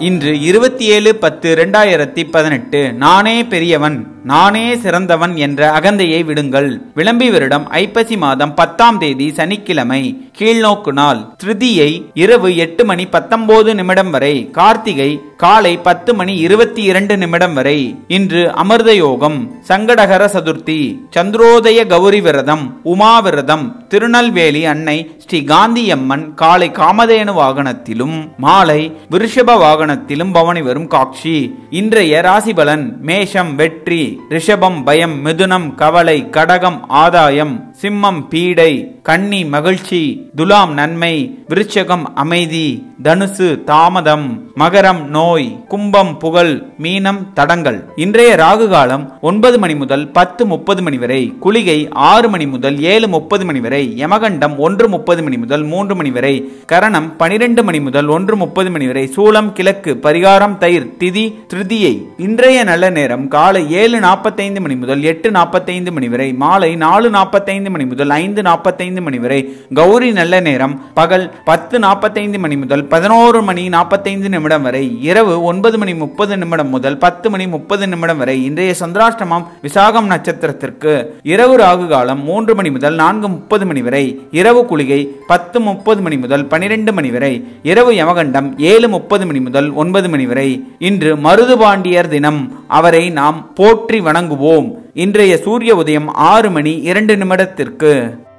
இன்று இருபத்தி ஏழு பத்து இரண்டாயிரத்தி பதினெட்டு நானே பெரியவன் நானே சிறந்தவன் என்ற அகந்தையை விடுங்கள் விளம்பி வருடம் ஐப்பசி மாதம் பத்தாம் தேதி சனிக்கிழமை கீழ்நோக்கு நாள் திருதியை இரவு எட்டு மணி பத்தொன்பது நிமிடம் வரை கார்த்திகை காலை பத்து மணி இருபத்தி இரண்டு நிமிடம் வரை இன்று அமிர்த யோகம் சங்கடகர சதுர்த்தி சந்திரோதய கௌரி விரதம் உமா விரதம் திருநெல்வேலி அன்னை ஸ்ரீ காந்தியம்மன் காலை காமதேனு வாகனத்திலும் மாலை விருஷப வாகனத்திலும் பவனி வரும் காட்சி இன்றைய ராசிபலன் மேஷம் வெற்றி ரிஷபம் பயம் மிதுனம் கவலை கடகம் ஆதாயம் சிம்மம் பீடை கன்னி மகிழ்ச்சி துலாம் நன்மை விருச்சகம் அமைதி தனுசு தாமதம் மகரம் நோய் கும்பம் புகழ் மீனம் தடங்கள் இன்றைய ராகு காலம் ஒன்பது மணி முதல் பத்து முப்பது மணி வரை குளிகை ஆறு மணி முதல் ஏழு முப்பது மணி வரை யமகண்டம் ஒன்று முப்பது மணி முதல் மூன்று மணி வரை கரணம் பனிரெண்டு மணி முதல் ஒன்று முப்பது மணி வரை சூலம் கிழக்கு பரிகாரம் தயிர் திதி திருதியை இன்றைய நல்ல நேரம் காலை ஏழு நாற்பத்தைந்து மணி முதல் எட்டு நாற்பத்தைந்து மணி வரை மாலை நாலு நாற்பத்தைந்து மணி முதல் ஐந்து நாற்பத்தைந்து மணி வரை கௌரி நல்ல நேரம் பகல் பத்து நாற்பத்தைந்து மணி முதல் பதினோரு மணி நாற்பத்தைந்து நிமிடம் வரை இரவு ஒன்பது மணி முப்பது நிமிடம் முதல் பத்து மணி முப்பது நிமிடம் வரை இன்றைய சந்திராஷ்டமம் விசாகம் நட்சத்திரத்திற்கு இரவு ராகு காலம் மூன்று மணி முதல் நான்கு முப்பது மணி வரை இரவு குளிகை பத்து முப்பது மணி முதல் பனிரெண்டு மணி வரை இரவு யமகண்டம் ஏழு முப்பது மணி முதல் ஒன்பது மணி வரை இன்று மருதுபாண்டியர் தினம் அவரை நாம் போற்றி வணங்குவோம் இன்றைய சூரிய உதயம் ஆறு மணி இரண்டு நிமிடத்திற்கு